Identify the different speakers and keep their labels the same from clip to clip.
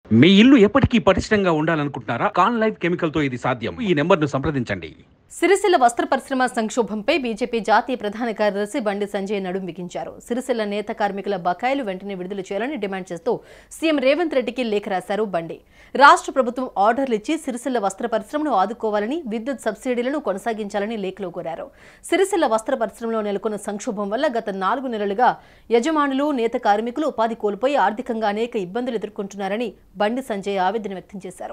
Speaker 1: మీ ఇల్లు ఎప్పటికీ పటిష్టంగా ఉండాలనుకుంటున్నారా కాన్ లైఫ్ కెమికల్ తో ఇది సాధ్యం ఈ నెంబర్ ను సంప్రదించండి
Speaker 2: సిరిసిల్ల వస్త్ర పరిశ్రమ సంక్షోభంపై బీజేపీ జాతీయ ప్రధాన కార్యదర్శి బండి సంజయ్ నడుం బిగించారు సిరిసిల్ల నేత కార్మికుల బకాయిలు వెంటనే విడుదల చేయాలని డిమాండ్ చేస్తూ సీఎం రేవంత్ రెడ్డికి లేఖ రాశారు బండి రాష్ట్ర ప్రభుత్వం ఆర్డర్లు ఇచ్చి సిరిసిల్ల వస్త్ర పరిశ్రమను ఆదుకోవాలని విద్యుత్ సబ్సిడీలను కొనసాగించాలని లేఖలో కోరారు సిరిసిల్ల వస్త్ర పరిశ్రమలో నెలకొన్న సంక్షోభం వల్ల గత నాలుగు నెలలుగా యజమానులు నేత కార్మికులు ఉపాధి కోల్పోయి ఆర్థికంగా అనేక ఇబ్బందులు ఎదుర్కొంటున్నారని బండి సంజయ్ ఆవేదన వ్యక్తం చేశారు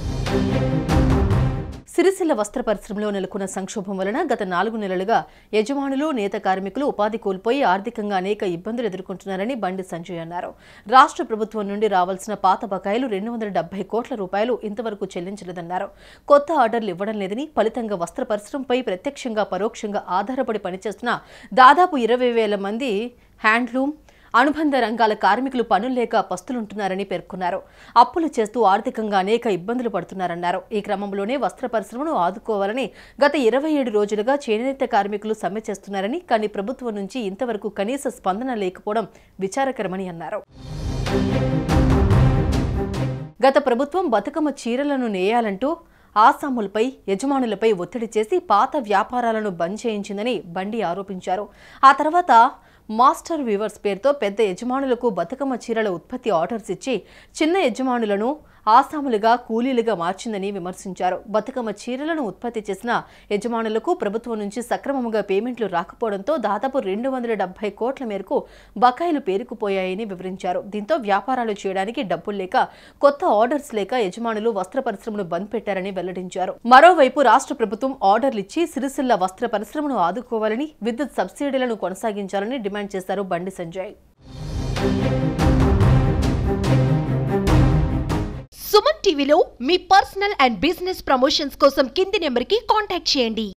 Speaker 2: సిరిసిల్ల వస్త్ర పరిశ్రమలో నెలకొన్న సంక్షోభం వలన గత నాలుగు నెలలుగా యజమానులు నేత కార్మికులు ఉపాధి కోల్పోయి ఆర్థికంగా అనేక ఇబ్బందులు ఎదుర్కొంటున్నారని బండి సంజయ్ అన్నారు రాష్ట్ర ప్రభుత్వం నుండి రావాల్సిన పాత బకాయిలు రెండు వందల డెబ్బై కోట్ల రూపాయలు ఇంతవరకు చెల్లించలేదన్నారు కొత్త ఆర్డర్లు ఇవ్వడం లేదని ఫలితంగా వస్త్ర పరిశ్రమపై ప్రత్యక్షంగా పరోక్షంగా ఆధారపడి పనిచేస్తున్న దాదాపు ఇరవై వేల మంది హ్యాండ్లూమ్ అనుబంధ రంగాల కార్మికులు పనులు లేక పస్తులుంటున్నారని పేర్కొన్నారు అప్పులు చేస్తూ ఆర్థికంగా అనేక ఇబ్బందులు పడుతున్నారన్నారు ఈ క్రమంలోనే వస్త్ర పరిశ్రమను ఆదుకోవాలని గత ఇరవై ఏడు రోజులుగా చేనేత కార్మికులు సమ్మె చేస్తున్నారని కానీ ప్రభుత్వం నుంచి ఇంతవరకు కనీస స్పందన లేకపోవడం విచారకరమని అన్నారు గత ప్రభుత్వం బతుకమ్మ చీరలను నేయాలంటూ ఆసాములపై యజమానులపై ఒత్తిడి చేసి పాత వ్యాపారాలను బంద్ చేయించిందని బండి ఆరోపించారు ఆ తర్వాత మాస్టర్ వీవర్స్ పేరుతో పెద్ద యజమానులకు బతుకమ్మ చీరల ఉత్పత్తి ఆర్డర్స్ ఇచ్చి చిన్న యజమానులను ఆసాములుగా కూలీలుగా మార్చిందని విమర్శించారు బతుకమ్మ చీరలను ఉత్పత్తి చేసిన యజమానులకు ప్రభుత్వం నుంచి సక్రమంగా పేమెంట్లు రాకపోవడంతో దాదాపు రెండు వందల డెబ్బై కోట్ల మేరకు బకాయిలు పేరుకుపోయాయని వివరించారు దీంతో వ్యాపారాలు చేయడానికి డబ్బులు లేక కొత్త ఆర్డర్స్ లేక యజమానులు వస్త్ర పరిశ్రమను బంద్ పెట్టారని వెల్లడించారు మరోవైపు రాష్ట్ర ప్రభుత్వం ఆర్డర్లు ఇచ్చి సిరిసిల్ల వస్త్ర పరిశ్రమను ఆదుకోవాలని విద్యుత్ సబ్సిడీలను కొనసాగించాలని డిమాండ్ చేశారు బండి సంజయ్
Speaker 3: సుమన్ టీవీలో మీ పర్సనల్ అండ్ బిజినెస్ ప్రమోషన్స్ కోసం కింది నెంబర్కి కాంటాక్ట్ చేయండి